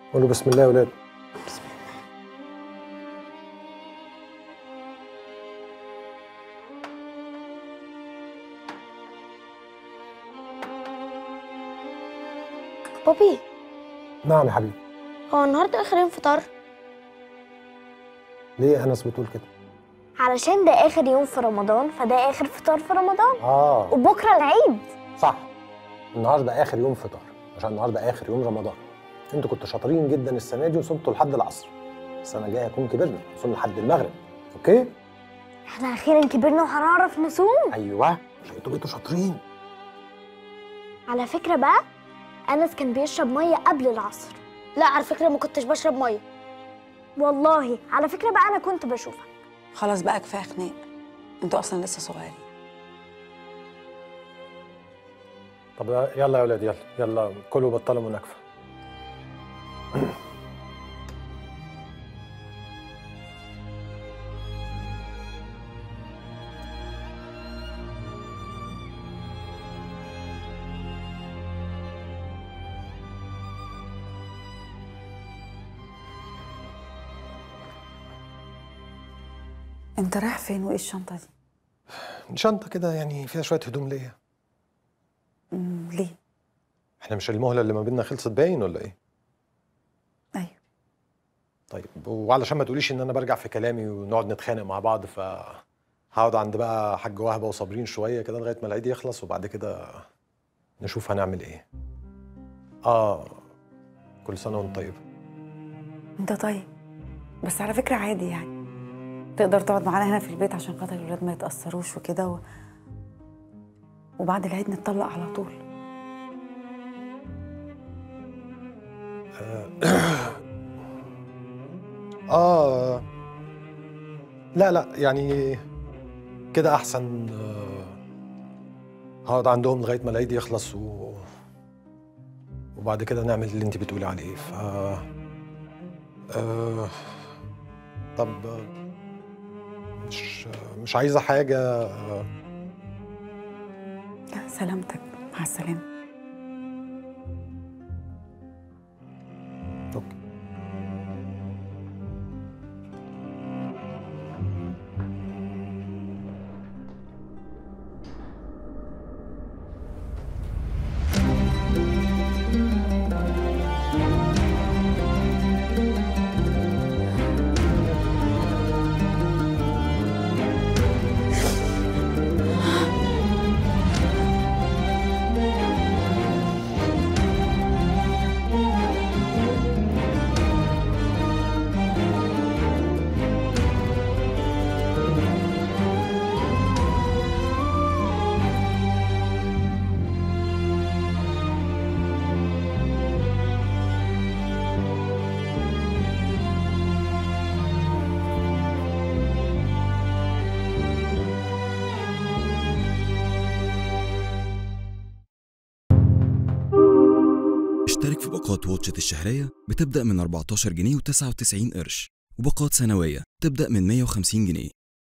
قولوا بسم الله يا ولاد بابي نعم يا حبيبي هو النهارده اخر يوم فطار ليه انس بتقول كده علشان ده اخر يوم في رمضان فده اخر فطار في رمضان اه وبكره العيد صح النهارده اخر يوم فطار عشان النهارده اخر يوم رمضان انتوا كنتوا شاطرين جدا السنه دي وصمتوا لحد العصر السنه الجايه هكون كبرنا نصوم لحد المغرب اوكي احنا اخيرا كبرنا وهنعرف نصوم ايوه عشان انتوا بقيتوا شاطرين على فكره بقى انس كان بيشرب ميه قبل العصر لا على فكره ما كنتش بشرب ميه والله على فكره بقى انا كنت بشوفها خلاص بقى كفايه خناق انتوا اصلا لسه صغيرين طب يلا يا ولاد يلا يلا كلوا بطلوا مناكفه انت رايح فين وايه الشنطه دي شنطه كده يعني فيها شويه هدوم ليا مم، ليه احنا مش المهله اللي ما بيننا خلصت باين ولا ايه ايوه طيب وعلشان ما تقوليش ان انا برجع في كلامي ونقعد نتخانق مع بعض ف هقعد عند بقى حاج وهبه وصابرين شويه كده لغايه ما العيد يخلص وبعد كده نشوف هنعمل ايه اه كل سنه وانت طيبه انت طيب بس على فكره عادي يعني تقدر تقعد معانا هنا في البيت عشان خاطر الولاد ما يتاثروش وكده و... وبعد العيد نتطلق على طول اه لا لا يعني كده احسن آه، هقعد عندهم لغايه ما العيد يخلص و... وبعد كده نعمل اللي انت بتقولي عليه ف آه... طب آه، مش مش عايزه حاجه آه، لا سلامتك مع السلامه اوكي اشترك في باقات واتشت الشهرية بتبدأ من 14 جنيه و99 قرش وباقات سنوية تبدأ من 150 جنيه